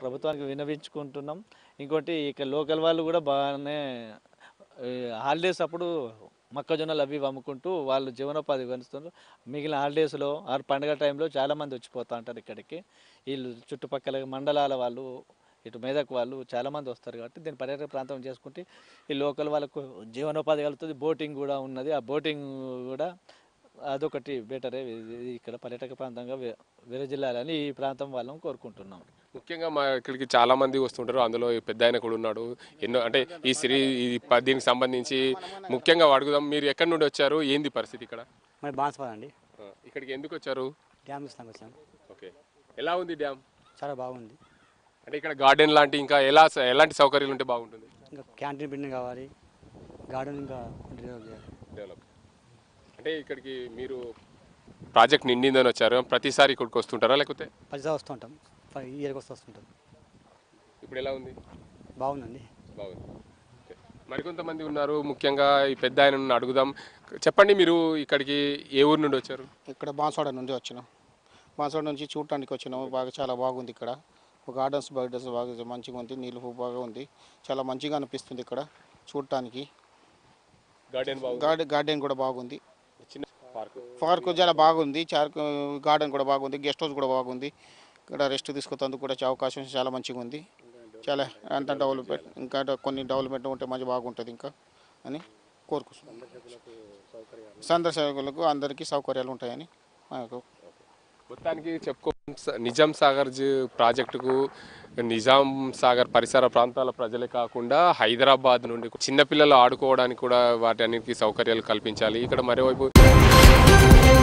ప్రభుత్వానికి విన్నవించుకుంటున్నాం ఇంకోటి ఇక లోకల్ వాళ్ళు కూడా బాగానే హాలిడేస్ అప్పుడు మొక్కజొన్నలు అవి ఇవి అమ్ముకుంటూ వాళ్ళు జీవనోపాధి కలుస్తున్నారు మిగిలిన హాలిడేస్లో ఆ పండగ టైంలో చాలామంది వచ్చిపోతూ ఉంటారు ఇక్కడికి వీళ్ళు చుట్టుపక్కల మండలాల వాళ్ళు ఇటు మెదక్ వాళ్ళు చాలామంది వస్తారు కాబట్టి దీన్ని పర్యాటక ప్రాంతం చేసుకుంటే ఈ లోకల్ వాళ్ళకు జీవనోపాధి కలుగుతుంది బోటింగ్ కూడా ఉన్నది ఆ బోటింగ్ కూడా అదొకటి బెటరే ఇది ఇక్కడ పర్యాటక ప్రాంతంగా వి- విరజిల్లాలని ఈ ప్రాంతం వాళ్ళని కోరుకుంటున్నాం ముఖ్యంగా మా ఇక్కడికి చాలా మంది వస్తుంటారు అందులో ఈ పెద్ద ఆయన కూడా ఉన్నాడు ఎన్నో అంటే ఈ సిరీ ఈ ప- దీనికి సంబంధించి ముఖ్యంగా అడుగుదాం మీరు ఎక్కడి నుండి వచ్చారు ఏంది పరిస్థితి ఇక్కడ మరి బాన్స్వాడ అండి ఆ, ఇక్కడికి ఎందుకు వచ్చారు డ్యామ్ ఇస్తాం వచ్చాం ఓకే ఎలా ఉంది డ్యామ్ చాలా బాగుంది అంటే ఇక్కడ గార్డెన్ లాంటి ఇంకా ఎలా ఎలాంటి సౌకర్యాలు ఉంటే బాగుంటుంది ఇంకా క్యాంటీన్ బిల్డింగ్ కావాలి గార్డెన్ ఇంకా డెవలప్ చేయాలి డెవలప్ అంటే ఇక్కడికి మీరు ప్రాజెక్ట్ నిండిందని వచ్చారు ప్రతిసారి ఇక్కడికి వస్తుంటారా లేకపోతే పదిసారి వస్తుంటాం ప- ఈ ఇయర్కి వస్తూ వస్తుంటాం ఇప్పుడు ఎలా ఉంది బాగుందండి బాగుంది ఓకే. మరికొంతమంది ఉన్నారు ముఖ్యంగా ఈ పెద్ద ఆయన అడుగుదాం చెప్పండి మీరు ఇక్కడికి ఏ ఊరు నుండి వచ్చారు ఇక్కడ బాన్స్వాడ నుండి వచ్చినాం బాన్స్వాడ నుంచి చూడటానికి వచ్చినాం బాగా చాలా బాగుంది ఇక్కడ గార్డెన్స్ బర్డెన్స్ బాగా మంచిగా ఉంది నీళ్ళు బాగా ఉంది చాలా మంచిగా అనిపిస్తుంది ఇక్కడ చూడటానికి గార్డెన్ బాగుంది గార్డెన్ గార్డెన్ కూడా బాగుంది చిన్న పార్క్ పార్క్ చాలా బాగుంది చార్క్ గార్డెన్ కూడా బాగుంది గెస్ట్ హౌస్ కూడా బాగుంది ఇక్కడ రెస్ట్ తీసుకున్నందుకు కూడా చా- అవకాశం చాలా మంచిగా ఉంది చాలా అంత డెవలప్మెంట్ ఇంకా కొన్ని డెవలప్మెంట్ ఉంటే మంచి బాగుంటుంది ఇంకా అని కోరుకుంటున్నాం సందర్శకులకు అందరికీ సౌకర్యాలు ఉంటాయని మాకు మొత్తానికి చెప్పుకో నిజాం సాగర్ జ- ప్రాజెక్టుకు నిజాం సాగర్ పరిసర ప్రాంతాల ప్రజలే కాకుండా హైదరాబాద్ నుండి చిన్నపిల్లలు ఆడుకోవడానికి కూడా వాటి అన్నిటికీ సౌకర్యాలు కల్పించాలి ఇక్కడ మరోవైపు